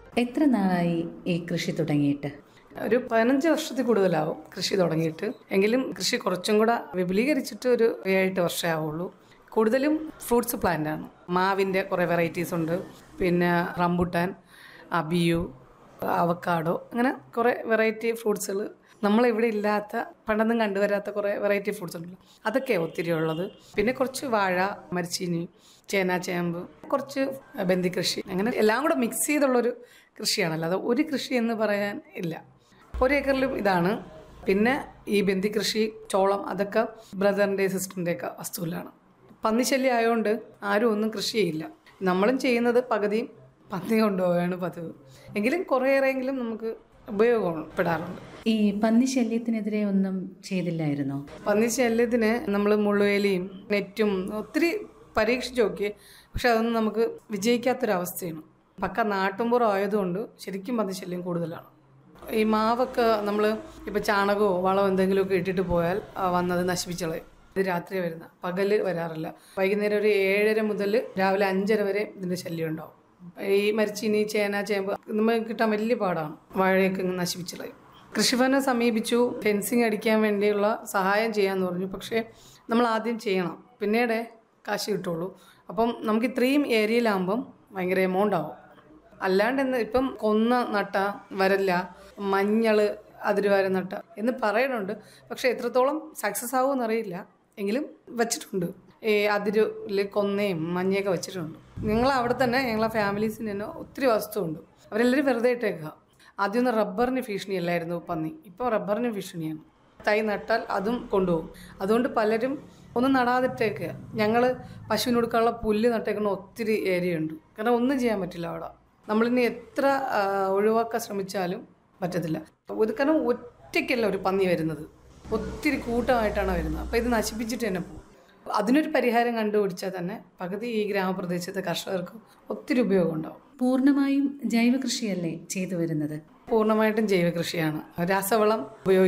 എത്ര നാളായി ഈ കൃഷി തുടങ്ങിയിട്ട് ഒരു പതിനഞ്ച് വർഷത്തിൽ കൂടുതലാവും കൃഷി തുടങ്ങിയിട്ട് എങ്കിലും കൃഷി കുറച്ചും കൂടെ വിപുലീകരിച്ചിട്ട് ഒരു ഏഴെട്ട് വർഷമേ ആവുള്ളൂ കൂടുതലും ഫ്രൂട്ട്സ് പ്ലാന്റ് ആണ് മാവിൻ്റെ കുറേ വെറൈറ്റീസ് ഉണ്ട് പിന്നെ റംബുട്ടാൻ അബിയു അവക്കാഡോ അങ്ങനെ കുറേ വെറൈറ്റി ഫ്രൂട്ട്സുകൾ നമ്മളിവിടെ ഇല്ലാത്ത പണ്ടൊന്നും കണ്ടുവരാത്ത കുറേ വെറൈറ്റി ഫ്രൂട്ട്സ് ഉണ്ടല്ലോ അതൊക്കെയാണ് ഒത്തിരി ഉള്ളത് പിന്നെ കുറച്ച് വാഴ മരിച്ചീനി ചേന ചേമ്പ് കുറച്ച് ബന്ദി കൃഷി അങ്ങനെ എല്ലാം കൂടെ മിക്സ് ചെയ്തുള്ളൊരു കൃഷിയാണല്ലോ അത് ഒരു കൃഷി എന്ന് പറയാൻ ഇല്ല ഒരു ഏക്കറിലും ഇതാണ് പിന്നെ ഈ ബന്ദി കൃഷി ചോളം അതൊക്കെ ബ്രദറിൻ്റെ സിസ്റ്ററിൻ്റെ ഒക്കെ വസ്തുവിലാണ് പന്നിശല്യം ആയതുകൊണ്ട് ആരും ഒന്നും കൃഷി ചെയ്യില്ല നമ്മളും ചെയ്യുന്നത് പകുതിയും പന്നി കൊണ്ടുപോവുകയാണ് പതിവ് എങ്കിലും കുറേയേറെയെങ്കിലും നമുക്ക് ഉപയോഗപ്പെടാറുണ്ട് ഈ പന്നി ശല്യത്തിനെതിരെ ഒന്നും ചെയ്തില്ലായിരുന്നോ പന്നി ശല്യത്തിന് നമ്മൾ മുള്ളുവേലിയും നെറ്റും ഒത്തിരി പരീക്ഷിച്ച് നോക്കി പക്ഷെ അതൊന്നും നമുക്ക് വിജയിക്കാത്തൊരവസ്ഥയാണ് പക്ക നാട്ടുമ്പുറം ആയതുകൊണ്ട് ശരിക്കും പന്നി ശല്യം കൂടുതലാണ് ഈ മാവൊക്കെ നമ്മൾ ഇപ്പോൾ ചാണകമോ വളമോ എന്തെങ്കിലുമൊക്കെ ഇട്ടിട്ട് പോയാൽ ആ വന്നത് നശിപ്പിച്ചളയും ഇത് രാത്രി വരുന്ന പകല് വരാറില്ല വൈകുന്നേരം ഒരു ഏഴര മുതൽ രാവിലെ അഞ്ചര വരെ ഇതിൻ്റെ ശല്യം ഉണ്ടാവും ഈ മരിച്ചിനി ചേന ചേമ്പ് നമുക്ക് കിട്ടാൻ വലിയ പാടാണ് വാഴയൊക്കെ ഇങ്ങ് നശിപ്പിച്ചളയും കൃഷിഭവനെ സമീപിച്ചു ഫെൻസിങ് അടിക്കാൻ വേണ്ടിയുള്ള സഹായം ചെയ്യാമെന്ന് പറഞ്ഞു പക്ഷേ നമ്മൾ ആദ്യം ചെയ്യണം പിന്നീടേ കാശ് കിട്ടുള്ളൂ അപ്പം നമുക്ക് ഇത്രയും ഏരിയയിലാകുമ്പം ഭയങ്കര എമൗണ്ട് ആവും അല്ലാണ്ട് എന്ന് ഇപ്പം കൊന്ന നട്ട വരല്ല മഞ്ഞൾ അതിരുവാര നട്ട എന്ന് പറയുന്നുണ്ട് പക്ഷെ എത്രത്തോളം സക്സസ് ആവുമെന്ന് അറിയില്ല എങ്കിലും വെച്ചിട്ടുണ്ട് ഈ അതിരിൽ കൊന്നയും മഞ്ഞയൊക്കെ വെച്ചിട്ടുണ്ട് ഞങ്ങൾ അവിടെ തന്നെ ഞങ്ങളെ ഫാമിലീസിന് തന്നെ ഒത്തിരി വസ്തുണ്ട് അവരെല്ലാവരും വെറുതെ ഇട്ടേക്കുക ആദ്യമൊന്നും റബ്ബറിന് ഭീഷണിയല്ലായിരുന്നു പന്നി ഇപ്പോൾ റബ്ബറിന് ഭീഷണിയാണ് തൈ നട്ടാൽ അതും കൊണ്ടുപോകും അതുകൊണ്ട് പലരും ഒന്നും നടാതിട്ടേക്കുക ഞങ്ങൾ പശുവിന് കൊടുക്കാനുള്ള പുല്ല് നട്ടേക്കുന്ന ഒത്തിരി ഏരിയ ഉണ്ട് കാരണം ഒന്നും ചെയ്യാൻ പറ്റില്ല അവിടെ നമ്മളിനി എത്ര ആ, ഒഴിവാക്കാൻ ശ്രമിച്ചാലും പറ്റത്തില്ല ഇത് കാരണം ഒറ്റയ്ക്കല്ല ഒരു പന്നി വരുന്നത് ഒത്തിരി കൂട്ടമായിട്ടാണ് വരുന്നത് അപ്പോൾ ഇത് നശിപ്പിച്ചിട്ട് തന്നെ പോകും അതിനൊരു പരിഹാരം കണ്ടുപിടിച്ചാൽ തന്നെ പകുതി ഈ ഗ്രാമപ്രദേശത്തെ കർഷകർക്ക് ഒത്തിരി ഉപയോഗം ഉണ്ടാവും പൂർണ്ണമായും ജൈവ കൃഷിയല്ലേ ചെയ്തു വരുന്നത് പൂർണ്ണമായിട്ടും ജൈവ കൃഷിയാണ് രാസവളം ഉപയോഗി